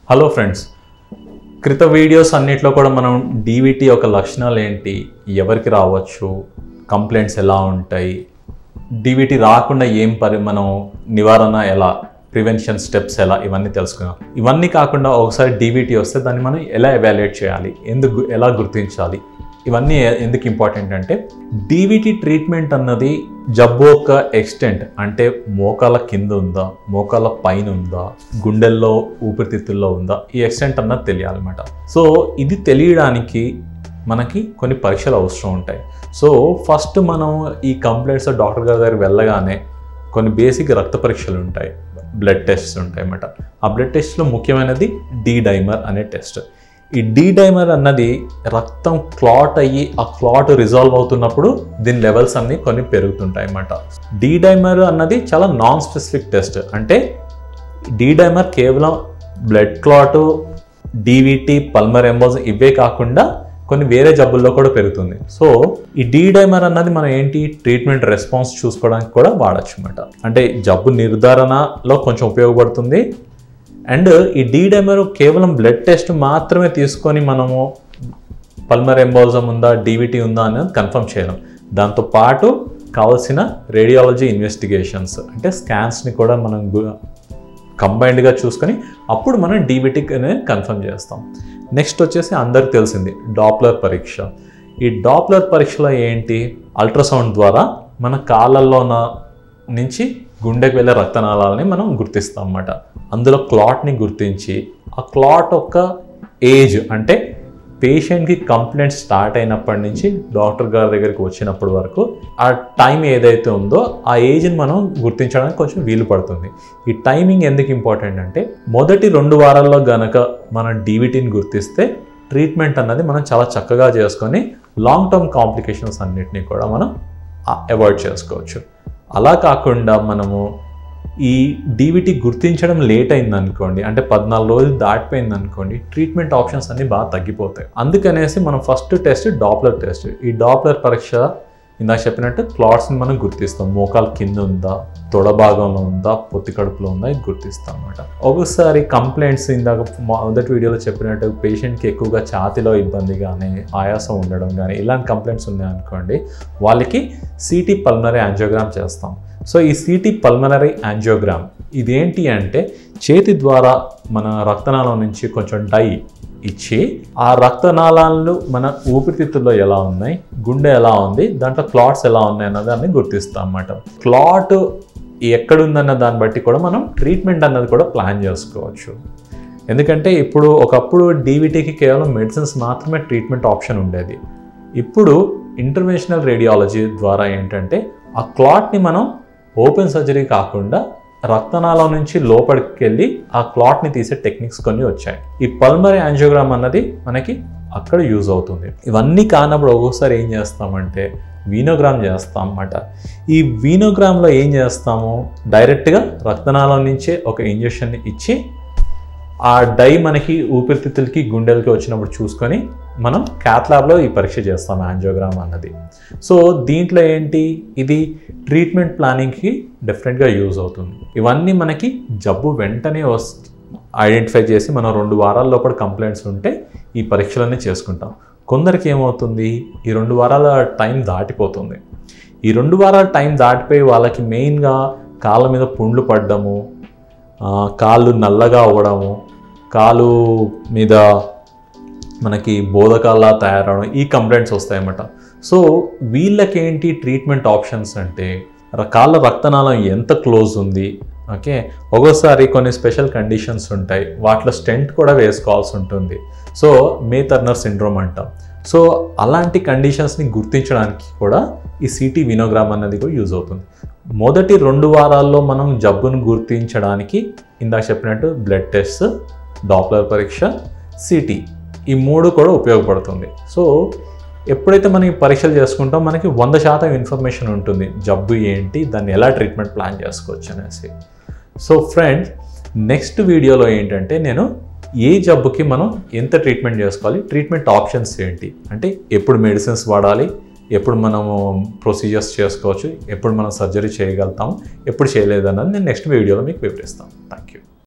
hello friends క్రిత videos అన్నిట్లో కూడా మనం డీవీటీ యొక్క లక్షణాలు ఏంటి ఎవరికి రావచ్చు కంప్లైంట్స్ ఎలా ఉంటాయి డీవీటీ రాకుండా ఏం పరి మనం నివారణ ఎలా ప్రివెన్షన్ స్టెప్స్ ఎలా ఇవన్నీ తెలుసుకున్నాం ఇవన్నీ కాకుండా ఒకసారి డీవీటీ వస్తే దాన్ని మనం ఎలా ఎవాల్యుయేట్ చేయాలి ఎందుకు ఎలా గుర్తించాలి ఇవన్నీ ఎ- ఎందుకు ఇంపార్టెంట్ అంటే డీవీటీ ట్రీట్మెంట్ అన్నది జబ్బు యొక్క ఎక్స్టెంట్ అంటే మోకాల కింద ఉందా మోకాల పైన ఉందా గుండెల్లో ఊపిరితిత్తుల్లో ఉందా ఈ ఎక్స్టెంట్ అన్నది తెలియాలన్నమాట సో ఇది తెలియడానికి మనకి కొన్ని పరీక్షలు అవసరం ఉంటాయి సో ఫస్ట్ మనం ఈ కంప్లైంట్స్ డాక్టర్ గారి దగ్గర వెళ్ళగానే కొన్ని బేసిక్ రక్త పరీక్షలు ఉంటాయి బ్లడ్ టెస్ట్స్ ఉంటాయి అన్నమాట ఆ బ్లడ్ టెస్ట్లో ముఖ్యమైనది డి డైమర్ అనే టెస్ట్ ఈ డి డైమర్ అన్నది రక్తం క్లాట్ అయ్యి ఆ క్లాట్ రిజాల్వ్ అవుతున్నప్పుడు దీని లెవెల్స్ అన్ని కొన్ని పెరుగుతుంటాయి అన్నమాట డి డైమర్ అన్నది చాలా నాన్ స్పెసిఫిక్ టెస్ట్ అంటే డి డైమర్ కేవలం blood clot DVT pulmonary embolism ఇవే కాకుండా కొన్ని వేరే జబ్బుల్లో కూడా పెరుగుతుంది సో ఈ డి డైమర్ అన్నది మనం ఏంటి ట్రీట్మెంట్ రెస్పాన్స్ చూసుకోవడానికి కూడా వాడచ్చు అనమాట అంటే జబ్బు నిర్ధారణలో కొంచెం ఉపయోగపడుతుంది అండ్ ఈ డి డైమర్ కేవలం బ్లడ్ టెస్ట్ మాత్రమే తీసుకొని మనము పల్మర్ ఎంబోజం ఉందా డీవీటీ ఉందా అనేది కన్ఫర్మ్ చేయడం దాంతో పాటు కావాల్సిన రేడియాలజీ ఇన్వెస్టిగేషన్స్ అంటే స్కాన్స్ని కూడా మనం కంబైన్డ్గా చూసుకొని అప్పుడు మనం డీబీటీ అనేది కన్ఫర్మ్ చేస్తాం నెక్స్ట్ వచ్చేసి అందరికి తెలిసింది డాప్లర్ పరీక్ష ఈ డాప్లర్ పరీక్షలో ఏంటి అల్ట్రాసౌండ్ ద్వారా మన కాళ్ళల్లో ఉన్న- నుంచి గుండెకి వెళ్ళే రక్తనాళాలని మనం గుర్తిస్తాం అన్నమాట అందులో క్లాట్ని గుర్తించి ఆ క్లాట్ యొక్క ఏజ్ అంటే పేషెంట్కి కంప్లైంట్ స్టార్ట్ అయినప్పటి నుంచి డాక్టర్ గారి దగ్గరికి వచ్చినప్పటి వరకు ఆ టైం ఏదైతే ఉందో ఆ ఏజ్ని మనం గుర్తించడానికి కొంచెం వీలు పడుతుంది ఈ టైమింగ్ ఎందుకు ఇంపార్టెంట్ అంటే మొదటి రెండు వారాల్లో గనక మనం డీవీటీని గుర్తిస్తే ట్రీట్మెంట్ అన్నది మనం చాలా చక్కగా చేసుకొని లాంగ్ టర్మ్ కాంప్లికేషన్స్ అన్నిటినీ కూడా మనం అవాయిడ్ చేసుకోవచ్చు అలా కాకుండా మనము ఈ డీవీటీ గుర్తించడం లేట్ అయింది అనుకోండి అంటే పద్నాలుగు రోజులు దాటిపోయింది అనుకోండి ట్రీట్మెంట్ ఆప్షన్స్ అన్ని బాగా తగ్గిపోతాయి అందుకనేసి మనం ఫస్ట్ టెస్ట్ డాప్లర్ టెస్ట్ ఈ డాప్లర్ పరీక్ష ఇందాక చెప్పినట్టు క్లాట్స్ని మనం గుర్తిస్తాం మోకాలు కింద ఉందా తొడ భాగంలో ఉందా పొత్తి కడుపులో ఉందా ఇది గుర్తిస్తాం అనమాట ఒక్కొక్కసారి కంప్లైంట్స్ ఇందాక మొదటి వీడియోలో చెప్పినట్టు పేషెంట్కి ఎక్కువగా ఛాతిలో ఇబ్బంది కానీ ఆయాసం ఉండడం కానీ ఇలాంటి కంప్లైంట్స్ ఉన్నాయనుకోండి వాళ్ళకి సిటీ పల్మనరీ యాంజియోగ్రామ్ చేస్తాం సో ఈ సిటీ పల్మనరీ యాంజియోగ్రామ్ ఇదేంటి అంటే చేతి ద్వారా మన రక్తనాళం నుంచి కొంచెం డై ఇచ్చి ఆ రక్తనాళాలు మన ఊపిరితిత్తుల్లో ఎలా ఉన్నాయి గుండె ఎలా ఉంది దాంట్లో క్లాట్స్ ఎలా ఉన్నాయి అన్న దాన్ని గుర్తిస్తాం అన్నమాట క్లాట్ ఎక్కడుందన్న దాన్ని బట్టి కూడా మనం ట్రీట్మెంట్ అన్నది కూడా ప్లాన్ చేసుకోవచ్చు ఎందుకంటే ఇప్పుడు ఒకప్పుడు డీవీటీకి కేవలం మెడిసిన్స్ మాత్రమే ట్రీట్మెంట్ ఆప్షన్ ఉండేది ఇప్పుడు ఇంటర్వెన్షనల్ రేడియాలజీ ద్వారా ఏంటంటే ఆ క్లాట్ని మనం ఓపెన్ సర్జరీ కాకుండా రక్తనాళం నుంచి లోపలికి వెళ్ళి ఆ క్లాట్ని తీసే టెక్నిక్స్ కొన్ని వచ్చాయి ఈ పల్మరీ యాంజియోగ్రామ్ అన్నది మనకి అక్కడ యూజ్ అవుతుంది ఇవన్నీ కానప్పుడు ఒక్కొక్కసారి ఏం చేస్తామంటే వీనోగ్రామ్ చేస్తాం అన్నమాట ఈ వీనోగ్రామ్లో ఏం చేస్తాము డైరెక్ట్గా రక్తనాళం నుంచే ఒక ఇంజెక్షన్ని ఇచ్చి ఆ డై మనకి ఊపిరితిత్తులకి గుండెలకి వచ్చినప్పుడు చూసుకొని మనం క్యాత్ ల్యాబ్లో ఈ పరీక్ష చేస్తాం యాంజియోగ్రామ్ అన్నది సో దీంట్లో ఏంటి ఇది ట్రీట్మెంట్ ప్లానింగ్కి డెఫినెట్గా యూజ్ అవుతుంది ఇవన్నీ మనకి జబ్బు వెంటనే వస్ ఐడెంటిఫై చేసి మనం రెండు వారాల లోపల కంప్లైంట్స్ ఉంటే ఈ పరీక్షలన్నీ చేసుకుంటాం కొందరికి ఏమవుతుంది ఈ రెండు వారాల టైం దాటిపోతుంది ఈ రెండు వారాల టైం దాటిపోయి వాళ్ళకి మెయిన్గా కాళ్ళ మీద పుండ్లు పడ్డము ఆ, కాళ్ళు నల్లగా అవ్వడము కాలు మీద మనకి బోధకాల్లా తయారవడం ఈ కంప్లైంట్స్ వస్తాయన్నమాట సో వీళ్ళకేంటి ట్రీట్మెంట్ ఆప్షన్స్ అంటే ర- కాళ్ళ రక్తనాళం ఎంత క్లోజ్ ఉంది ఓకే ఒక్కోసారి కొన్ని స్పెషల్ కండిషన్స్ ఉంటాయి వాటిలో స్టెంట్ కూడా వేసుకోవాల్సి ఉంటుంది సో మే టర్నర్ సిండ్రోమ్ అంటాం సో అలాంటి కండిషన్స్ని గుర్తించడానికి కూడా ఈ సిటీ వినోగ్రామ్ అన్నది కూడా యూజ్ అవుతుంది మొదటి రెండు వారాల్లో మనం జబ్బును గుర్తించడానికి ఇందాక చెప్పినట్టు బ్లడ్ టెస్ట్ డాప్లర్ పరీక్ష సిటీ ఈ మూడు కూడా ఉపయోగపడుతుంది సో ఎప్పుడైతే మనం ఈ పరీక్షలు చేసుకుంటాం మనకి వంద శాతం ఇన్ఫర్మేషన్ ఉంటుంది జబ్బు ఏంటి దాన్ని ఎలా ట్రీట్మెంట్ ప్లాన్ చేసుకోవచ్చు అనేసి సో ఫ్రెండ్స్ నెక్స్ట్ వీడియోలో ఏంటంటే నేను ఏ జబ్బుకి మనం ఎంత ట్రీట్మెంట్ చేసుకోవాలి ట్రీట్మెంట్ ఆప్షన్స్ ఏంటి అంటే ఎప్పుడు మెడిసిన్స్ వాడాలి ఎప్పుడు మనము ప్రొసీజర్స్ చేసుకోవచ్చు ఎప్పుడు మనం సర్జరీ చేయగలుగుతాం ఎప్పుడు చేయలేదన్నది నేను నెక్స్ట్ వీడియోలో మీకు వివరిస్తాను థ్యాంక్ యూ